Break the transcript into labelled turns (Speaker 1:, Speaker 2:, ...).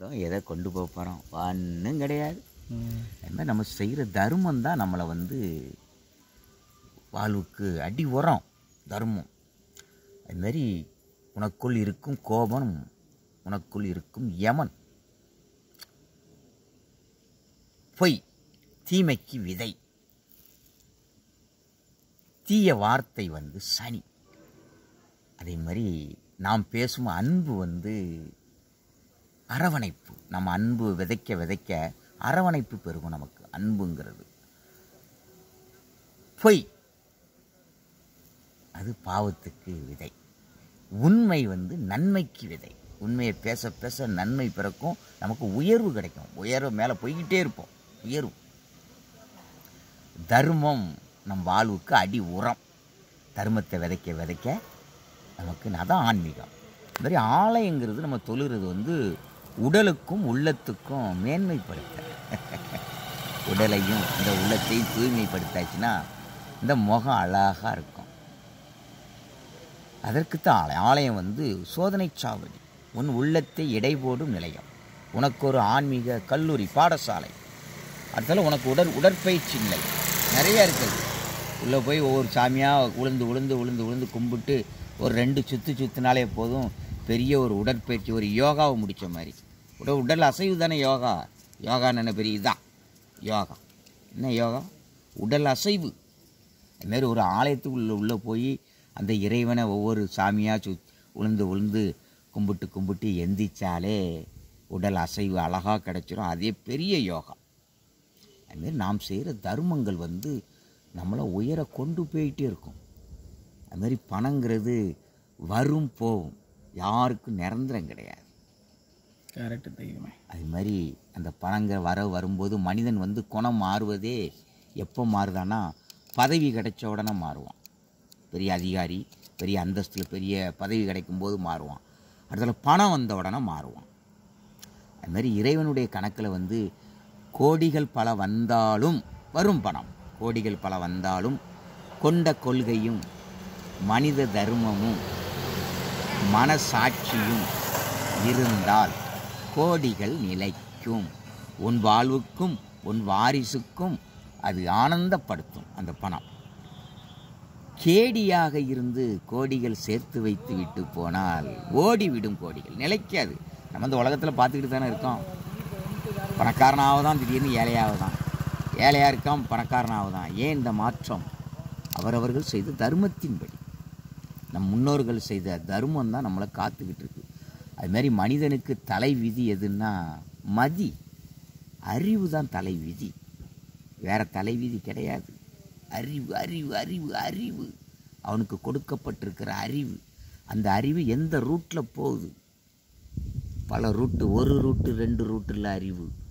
Speaker 1: வந்தோம் எதை கொண்டு போக போகிறோம் ஒன்றும் கிடையாது
Speaker 2: ம்.
Speaker 1: அது மாதிரி நம்ம செய்கிற தர்மம் தான் நம்மளை வந்து வாழ்வுக்கு அடி உரம் தர்மம் அது மாதிரி உனக்குள் இருக்கும் கோபம் உனக்குள் இருக்கும் யமன் பொய் தீமைக்கு விதை தீய வார்த்தை வந்து சனி அதே மாதிரி நாம் பேசும் அன்பு வந்து அரவணைப்பு நம்ம அன்பு விதைக்க விதைக்க அரவணைப்பு பெருகும் நமக்கு அன்புங்கிறது பொய் அது பாவத்துக்கு விதை உண்மை வந்து நன்மைக்கு விதை உண்மையை பேச பேச நன்மை பிறக்கும் நமக்கு உயர்வு கிடைக்கும் உயர்வு மேலே போய்கிட்டே இருப்போம் உயர்வு தர்மம் நம் வாழ்வுக்கு அடி உரம் தர்மத்தை விதைக்க விதைக்க நமக்கு அதான் ஆன்மீகம் இந்த மாதிரி ஆலயங்கிறது நம்ம தொழுகிறது வந்து உடலுக்கும் உள்ளத்துக்கும் மேன்மைப்படுத்த உடலையும் இந்த உள்ளத்தையும் தூய்மைப்படுத்தாச்சுன்னா இந்த முகம் அழகாக இருக்கும் அதற்குத்தான் ஆலயம் ஆலயம் வந்து சோதனை சாவடி உன் உள்ளத்தை எடை போடும் நிலையம் உனக்கு ஒரு ஆன்மீக கல்லூரி பாடசாலை அடுத்தால உனக்கு உடல் உடற்பயிற்சி நிலையம் நிறைய இருக்குது உள்ளே போய் ஒவ்வொரு சாமியாக உளுந்து உளுந்து உளுந்து உளுந்து கும்பிட்டு ஒரு ரெண்டு சுற்று சுற்றினாலே போதும் பெரிய ஒரு உடற்பயிற்சி ஒரு யோகாவை முடித்த மாதிரி உடல் உடல் அசைவு தானே யோகா யோகான்னு என்ன பெரிய இதான் யோகா என்ன யோகா உடல் அசைவு அதுமாரி ஒரு ஆலயத்துக்குள்ள உள்ளே போய் அந்த இறைவனை ஒவ்வொரு சாமியாக சு உளுந்து உளுந்து கும்பிட்டு கும்பிட்டு எந்திரிச்சாலே உடல் அசைவு அழகாக கிடச்சிரும் அதே பெரிய யோகா அதுமாரி நாம் செய்கிற தர்மங்கள் வந்து நம்மளை உயர கொண்டு போயிட்டே இருக்கும் அதுமாரி பணங்கிறது வரும் போகும் யாருக்கும் நிரந்தரம் கிடையாது
Speaker 2: கரெக்டு தெய்வமே
Speaker 1: அது மாதிரி அந்த பணங்க வர வரும்போது மனிதன் வந்து குணம் மாறுவதே எப்போ மாறுதான்னா பதவி கிடைச்ச உடனே மாறுவான் பெரிய அதிகாரி பெரிய அந்தஸ்தில் பெரிய பதவி கிடைக்கும்போது மாறுவான் அடுத்தது பணம் வந்த உடனே மாறுவான் அது மாதிரி இறைவனுடைய கணக்கில் வந்து கோடிகள் பல வந்தாலும் வரும் பணம் கோடிகள் பல வந்தாலும் கொண்ட கொள்கையும் மனித தர்மமும் மனசாட்சியும் இருந்தால் கோடிகள் நிலைக்கும் உன் வாழ்வுக்கும் உன் வாரிசுக்கும் அது ஆனந்தப்படுத்தும் அந்த பணம் கேடியாக இருந்து கோடிகள் சேர்த்து வைத்து விட்டு போனால் ஓடிவிடும் கோடிகள் நிலைக்காது நம்ம இந்த உலகத்தில் பார்த்துக்கிட்டு தானே இருக்கோம் பணக்காரனாக தான் திடீர்னு ஏழையாக தான் ஏழையாக இருக்கான் பணக்காரனாக தான் ஏன் இந்த மாற்றம் அவரவர்கள் செய்த தர்மத்தின்படி நம் முன்னோர்கள் செய்த தர்மம் தான் நம்மளை காத்துக்கிட்டு இருக்கு அது மாதிரி மனிதனுக்கு தலை விதி எதுன்னா மதி அறிவு தான் தலை விதி வேற தலை விதி கிடையாது அறிவு அறிவு அறிவு அறிவு அவனுக்கு கொடுக்கப்பட்டிருக்கிற அறிவு அந்த அறிவு எந்த ரூட்டில் போகுது பல ரூட்டு ஒரு ரூட்டு ரெண்டு ரூட்டில் அறிவு